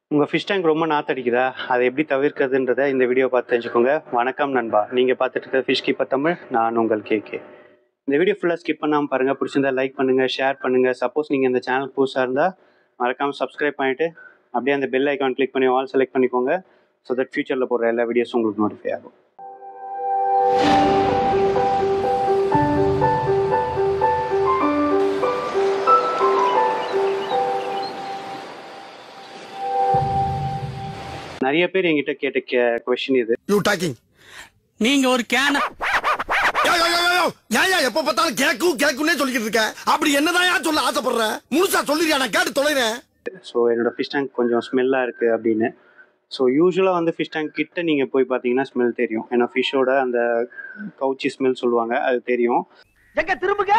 உங்கள் fish tank ரொம்ப நாத்தடிக்குதா அதை எப்படி தவிர்க்கிறதுன்றதை இந்த வீடியோ பார்த்து தெரிஞ்சுக்கோங்க வணக்கம் நண்பா நீங்கள் பார்த்துட்டு இருக்க ஃபிஷ் கீப்பர் தமிழ் நான் உங்கள் கேகே இந்த வீடியோ ஃபுல்லாக ஸ்கிப் பண்ணாமல் பாருங்கள் பிடிச்சிருந்தா லைக் பண்ணுங்கள் ஷேர் பண்ணுங்கள் சப்போஸ் நீங்கள் இந்த சேனல் புதுசாக இருந்தால் மறக்காமல் சப்ஸ்கிரைப் பண்ணிவிட்டு அப்படியே அந்த பெல் ஐக்கான் கிளிக் பண்ணி ஆல் செலக்ட் பண்ணிக்கோங்க ஸோ தட் ஃபியூச்சரில் போடுற எல்லா வீடியோஸும் உங்களுக்கு நோட்டிஃபை ஆகும் நிறைய பேர் என்கிட்ட கேட்ட கே கொஷின் இது யூ டாக்கிங் நீங்க ஒரு கேன ஏன் எப்ப பார்த்தாலும் கேக்கும் கேக்குன்னே சொல்லிக்கிட்டு இருக்க அப்படி என்னதான் சொல்ல ஆசைப்படுற முழுசா சொல்லிருக்கியா நான் கேட்டு தொலைறேன் ஸோ என்னோட ஃபிஷ் டேங்க் கொஞ்சம் ஸ்மெல்லாக இருக்குது அப்படின்னு ஸோ யூஸ்வலாக வந்து ஃபிஷ் டேங்க் கிட்ட நீங்கள் போய் பார்த்தீங்கன்னா ஸ்மெல் தெரியும் ஏன்னா ஃபிஷ்ஷோட அந்த கவுச்சி ஸ்மெல் சொல்லுவாங்க அது தெரியும் எங்க திரும்புங்க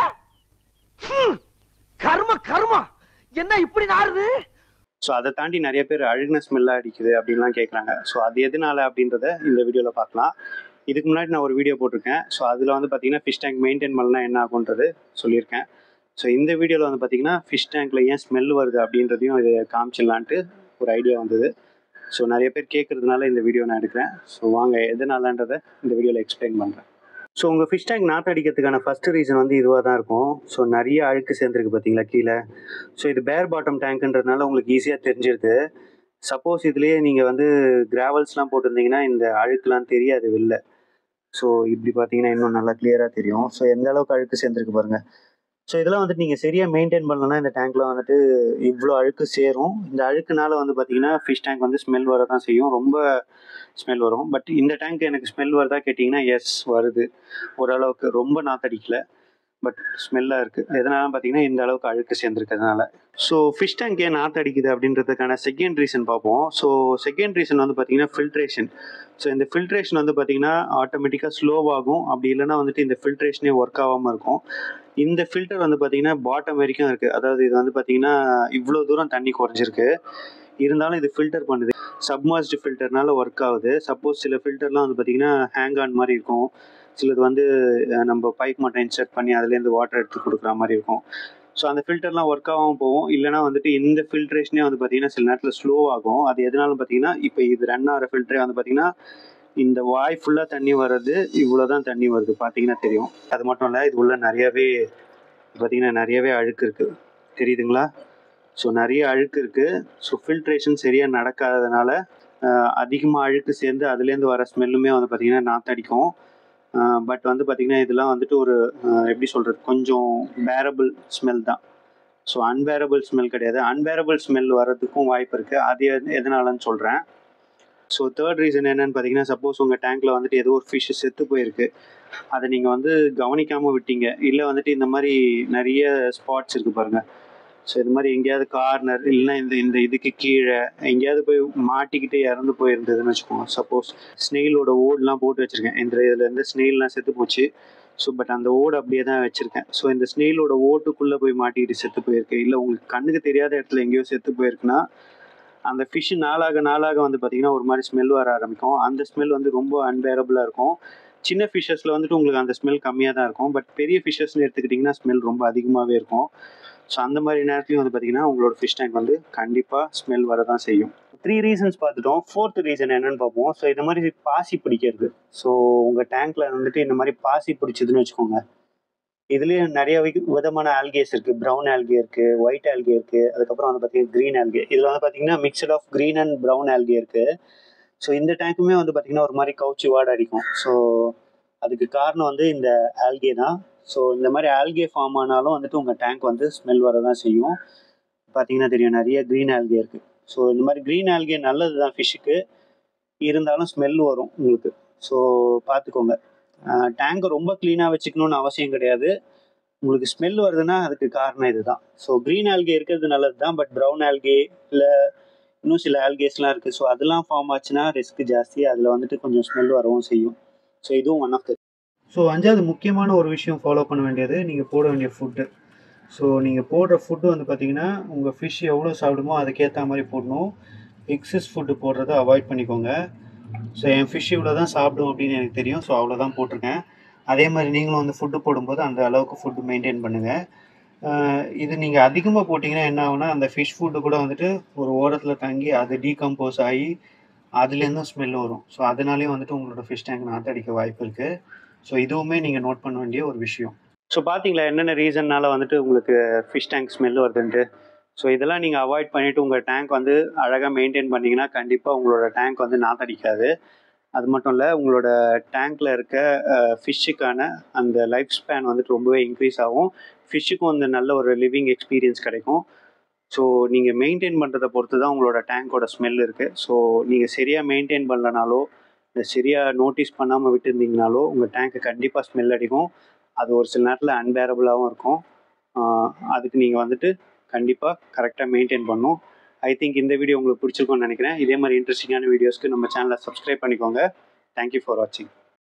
ஹம், கர்ம கர்மா என்ன இப்படி நாறுது ஸோ அதை தாண்டி நிறைய பேர் அழுகின ஸ்மெல்லாக அடிக்குது அப்படின்லாம் கேட்குறாங்க ஸோ அது எதனால அப்படின்றத இந்த வீடியோவில் பார்க்கலாம் இதுக்கு முன்னாடி நான் ஒரு வீடியோ போட்டிருக்கேன் ஸோ அதில் வந்து பார்த்தீங்கன்னா ஃபிஷ் டேங்க் மெயின்டைன் பண்ணலாம் என்ன ஆகுன்றது சொல்லியிருக்கேன் ஸோ இந்த வீடியோவில் வந்து பார்த்தீங்கன்னா ஃபிஷ் டேங்க்கில் ஏன் ஸ்மெல் வருது அப்படின்றதையும் இது காமிச்சிடலான்ட்டு ஒரு ஐடியா வந்தது ஸோ நிறைய பேர் கேட்குறதுனால இந்த வீடியோ நான் எடுக்கிறேன் ஸோ வாங்க எதனாலன்றதை இந்த வீடியோவில் எக்ஸ்பிளைன் பண்ணுறேன் ஸோ உங்கள் ஃபிஷ் டேங்க் நாத்தடிக்கிறதுக்கான ஃபஸ்ட்டு ரீசன் வந்து இதுவாக தான் இருக்கும் ஸோ நிறைய அழுக்கு சேர்ந்துருக்கு பார்த்தீங்களா கீழே ஸோ இது பேர் பாட்டம் டேங்க்ன்றதுனால உங்களுக்கு ஈஸியாக தெரிஞ்சிருது சப்போஸ் இதுலேயே நீங்கள் வந்து கிராவல்ஸ்லாம் போட்டிருந்தீங்கன்னா இந்த அழுக்குலாம் தெரியாது வெளில ஸோ இப்படி பார்த்தீங்கன்னா இன்னும் நல்லா கிளியராக தெரியும் ஸோ எந்த அளவுக்கு அழுக்கு சேர்ந்துருக்கு பாருங்கள் ஸோ இதெல்லாம் வந்துட்டு நீங்கள் சரியாக மெயின்டைன் பண்ணலன்னா இந்த டேங்க்கில் வந்துட்டு இவ்வளோ அழுக்கு சேரும் இந்த அழுக்குனால வந்து பார்த்தீங்கன்னா ஃபிஷ் டேங்க் வந்து ஸ்மெல் வர தான் செய்யும் ரொம்ப ஸ்மெல் வரும் பட் இந்த டேங்க் எனக்கு ஸ்மெல் வருதா கேட்டிங்கன்னா எஸ் வருது ஓரளவுக்கு ரொம்ப நாத்தடிக்கல பட் ஸ்மெல்லாக இருக்குது எதனால பார்த்தீங்கன்னா இந்த அளவுக்கு அழுக்கு சேர்ந்துருக்கிறதுனால ஸோ ஃபிஷ் டேங்க் ஏன் நாற்று அடிக்குது அப்படின்றதுக்கான செகண்ட் ரீசன் பார்ப்போம் ஸோ செகண்ட் ரீசன் வந்து பார்த்தீங்கன்னா ஃபில்ட்ரேஷன் ஸோ இந்த ஃபில்ட்ரேஷன் வந்து பார்த்தீங்கன்னா ஆட்டோமேட்டிக்காக ஸ்லோவாகும் அப்படி இல்லைன்னா வந்துட்டு இந்த ஃபில்ட்ரேஷனே ஒர்க் ஆகாமல் இருக்கும் இந்த ஃபில்டர் வந்து பார்த்தீங்கன்னா பாட்டம் வரைக்கும் இருக்குது அதாவது இது வந்து பார்த்தீங்கன்னா இவ்வளோ தூரம் தண்ணி குறைஞ்சிருக்கு இருந்தாலும் இது ஃபில்டர் பண்ணுது சப்மர்ஸ்டு ஃபில்டர்னால ஒர்க் ஆகுது சப்போஸ் சில ஃபில்டர்லாம் வந்து பார்த்தீங்கன்னா ஹேங் ஆன் மாதிரி இருக்கும் சிலது வந்து அஹ், நம்ம பைப் மட்டும் இன்சர்ட் பண்ணி அதுலேருந்து வாட்டர் எடுத்து கொடுக்குற மாதிரி இருக்கும் ஸோ அந்த ஃபில்டர்லாம் ஒர்க் ஆகாமல் போகும் இல்லைனா வந்துட்டு இந்த ஃபில்ட்ரேஷனே வந்து பார்த்தீங்கன்னா சில நேரத்தில் ஸ்லோ ஆகும் அது எதனாலும் பார்த்தீங்கன்னா இப்போ இது ரன் ஆகிற ஃபில்டரே வந்து பார்த்தீங்கன்னா இந்த வாய் ஃபுல்லாக தண்ணி வர்றது இவ்வளோ தான் தண்ணி வருது பார்த்தீங்கன்னா தெரியும் அது மட்டும் இல்லை இது உள்ள நிறையவே பார்த்தீங்கன்னா நிறையவே அழுக்கு இருக்குது தெரியுதுங்களா ஸோ நிறைய அழுக்கு இருக்குது ஸோ ஃபில்ட்ரேஷன் சரியாக நடக்காததுனால அதிகமாக அழுக்கு சேர்ந்து அதுலேருந்து வர ஸ்மெல்லுமே வந்து பார்த்திங்கன்னா நாத்தடிக்கும் பட் வந்து பார்த்திங்கன்னா இதெல்லாம் வந்துட்டு ஒரு அஹ், எப்படி சொல்கிறது கொஞ்சம் பேரபிள் ஸ்மெல் தான் ஸோ அன்பேரபிள் ஸ்மெல் கிடையாது அன்பேரபிள் ஸ்மெல் வர்றதுக்கும் வாய்ப்பு இருக்குது அது எது- எதனாலன்னு சொல்கிறேன் ஸோ தேர்ட் ரீசன் என்னன்னு பார்த்தீங்கன்னா சப்போஸ் உங்கள் டேங்க்கில் வந்துட்டு ஏதோ ஒரு ஃபிஷ் செத்து போயிருக்கு அதை நீங்கள் வந்து கவனிக்காமல் விட்டீங்க இல்லை வந்துட்டு இந்த மாதிரி நிறைய ஸ்பாட்ஸ் இருக்குது பாருங்கள் ஸோ இது மாதிரி எங்கேயாவது கார்னர் இல்லைன்னா இந்த இந்த இதுக்கு கீழே எங்கேயாவது போய் மாட்டிக்கிட்டு இறந்து போயிருந்ததுன்னு வச்சுக்கோங்க சப்போஸ் ஸ்னெயிலோட ஓடுலாம் போட்டு வச்சுருக்கேன் இந்த இதில் இருந்து ஸ்னெயில்லாம் செத்து போச்சு ஸோ பட் அந்த ஓடு அப்படியே தான் வச்சுருக்கேன் ஸோ இந்த ஸ்னெயிலோட ஓட்டுக்குள்ளே போய் மாட்டிக்கிட்டு செத்து போயிருக்கு இல்லை உங்களுக்கு கண்ணுக்கு தெரியாத இடத்துல எங்கேயோ செத்து போயிருக்குன்னா அந்த ஃபிஷ் நாளாக நாளாக வந்து பார்த்தீங்கன்னா ஒரு மாதிரி ஸ்மெல் வர ஆரம்பிக்கும் அந்த ஸ்மெல் வந்து ரொம்ப அன்பேரபுளாக இருக்கும் சின்ன ஃபிஷ்ஷஸில் வந்துட்டு உங்களுக்கு அந்த ஸ்மெல் கம்மியாக தான் இருக்கும் பட் பெரிய ஃபிஷ்ஷஸ்னு எடுத்துக்கிட்டிங்கன்னா ஸ்மெல் ரொம்ப அதிகமாகவே இருக்கும் ஸோ அந்த மாதிரி நேரத்துலையும் வந்து பார்த்தீங்கன்னா உங்களோட ஃபிஷ் டேங்க் வந்து கண்டிப்பாக ஸ்மெல் வர தான் செய்யும் த்ரீ ரீசன்ஸ் பார்த்துட்டோம் ஃபோர்த் ரீசன் என்னன்னு பார்ப்போம் ஸோ இந்த மாதிரி பாசி பிடிக்கிறது ஸோ உங்கள் டேங்க்ல வந்துட்டு இந்த மாதிரி பாசி பிடிச்சதுன்னு வச்சுக்கோங்க இதுலேயும் நிறைய வி- விதமான ஆல்கேஸ் இருக்கு ப்ரௌன் ஆல்கே இருக்கு ஒயிட் ஆல்கே இருக்கு அதுக்கப்புறம் வந்து பார்த்தீங்கன்னா க்ரீன் ஆல்கே இதில் வந்து பார்த்தீங்கன்னா mixed of green and brown algae இருக்கு ஸோ இந்த டேங்க்குமே வந்து பார்த்தீங்கன்னா ஒரு மாதிரி கவுச்சி வாடை அடிக்கும் ஸோ அதுக்கு காரணம் வந்து இந்த ஆல்கே தான் ஸோ இந்த மாதிரி ஆல்கே ஃபார்ம் ஆனாலும் வந்துட்டு உங்கள் டேங்க் வந்து ஸ்மெல் வர தான் செய்யும் பார்த்தீங்கன்னா தெரியும் நிறைய க்ரீன் ஆல்கே இருக்குது ஸோ இந்த மாதிரி க்ரீன் ஆல்கே நல்லது தான் ஃபிஷ்ஷுக்கு இருந்தாலும் ஸ்மெல் வரும் உங்களுக்கு ஸோ பார்த்துக்கோங்க டேங்கை ரொம்ப க்ளீனாக வச்சுக்கணும்னு அவசியம் கிடையாது உங்களுக்கு ஸ்மெல் வருதுன்னா அதுக்கு காரணம் இதுதான் ஸோ க்ரீன் ஆல்கே இருக்கிறது நல்லது தான் பட் ப்ரௌன் ஆல்கே இல்லை இன்னும் சில ஆல்கேஸ்லாம் இருக்குது ஸோ அதெல்லாம் ஃபார்ம் ஆச்சுன்னா ரிஸ்க் ஜாஸ்தி அதில் வந்துட்டு கொஞ்சம் ஸ்மெல் வரவும் செய்யும் ஸோ இதுவும் ஒன் ஆஃப் த ஸோ அஞ்சாவது முக்கியமான ஒரு விஷயம் ஃபாலோ பண்ண வேண்டியது நீங்கள் போட வேண்டிய ஃபுட்டு ஸோ நீங்கள் போடுற ஃபுட்டு வந்து பார்த்தீங்கன்னா உங்கள் ஃபிஷ் எவ்வளோ சாப்பிடுமோ அதுக்கேற்ற மாதிரி போடணும் எக்ஸஸ் ஃபுட்டு போடுறத அவாய்ட் பண்ணிக்கோங்க ஸோ என் ஃபிஷ் இவ்வளோ தான் சாப்பிடும் அப்படின்னு எனக்கு தெரியும் ஸோ அவ்வளோ தான் போட்டிருக்கேன் அதே மாதிரி நீங்களும் வந்து ஃபுட்டு போடும்போது அந்த அளவுக்கு ஃபுட்டு மெயின்டைன் பண்ணுங்கள் ஆஹ் இது நீங்கள் அதிகமாக போட்டிங்கன்னா என்ன ஆகும்னா அந்த ஃபிஷ் ஃபுட்டு கூட வந்துட்டு ஒரு ஓரத்தில் தங்கி அது டீகம்போஸ் ஆகி அதுலேருந்தும் ஸ்மெல் வரும் ஸோ அதனாலேயும் வந்துட்டு உங்களோட ஃபிஷ் டேங்க் நாத்தடிக்க வாய்ப்பு இருக்குது ஸோ இதுவுமே நீங்கள் நோட் பண்ண வேண்டிய ஒரு விஷயம் ஸோ பார்த்தீங்களா என்னென்ன ரீசன்னால வந்துட்டு உங்களுக்கு ஃபிஷ் டேங்க் ஸ்மெல் வருதுன்ட்டு ஸோ இதெல்லாம் நீங்கள் அவாய்ட் பண்ணிவிட்டு உங்கள் டேங்க் வந்து அழகாக மெயின்டைன் பண்ணிங்கன்னா கண்டிப்பாக உங்களோட டேங்க் வந்து நாத்தடிக்காது அது மட்டும் இல்லை உங்களோட டேங்க்கில் இருக்க ஃபிஷ்ஷுக்கான அந்த லைஃப் ஸ்பேன் வந்துட்டு ரொம்பவே இன்க்ரீஸ் ஆகும் ஃபிஷ்ஷுக்கும் வந்து நல்ல ஒரு லிவிங் எக்ஸ்பீரியன்ஸ் கிடைக்கும் ஸோ நீங்கள் மெயின்டைன் பண்ணுறதை பொறுத்து தான் உங்களோட டேங்க்கோட ஸ்மெல் இருக்குது ஸோ நீங்கள் சரியாக மெயின்டைன் பண்ணலனாலோ இல்லை சரியாக நோட்டீஸ் பண்ணாமல் விட்டுருந்தீங்கனாலோ உங்கள் டேங்க்கு கண்டிப்பாக ஸ்மெல் அடிக்கும் அது ஒரு சில நேரத்தில் அன்பேரபுளாகவும் இருக்கும் ஆஹ் அதுக்கு நீங்கள் வந்துட்டு கண்டிப்பாக கரெக்டாக மெயின்டைன் பண்ணும் ஐ திங்க் இந்த வீடியோ உங்களுக்கு பிடிச்சிருக்கும்னு நினைக்கிறேன் இதே மாதிரி இன்ட்ரெஸ்டிங்கான வீடியோஸ்க்கு நம்ம சேனலை சப்ஸ்கிரைப் பண்ணிக்கோங்க தேங்க்யூ ஃபார் வாட்சிங்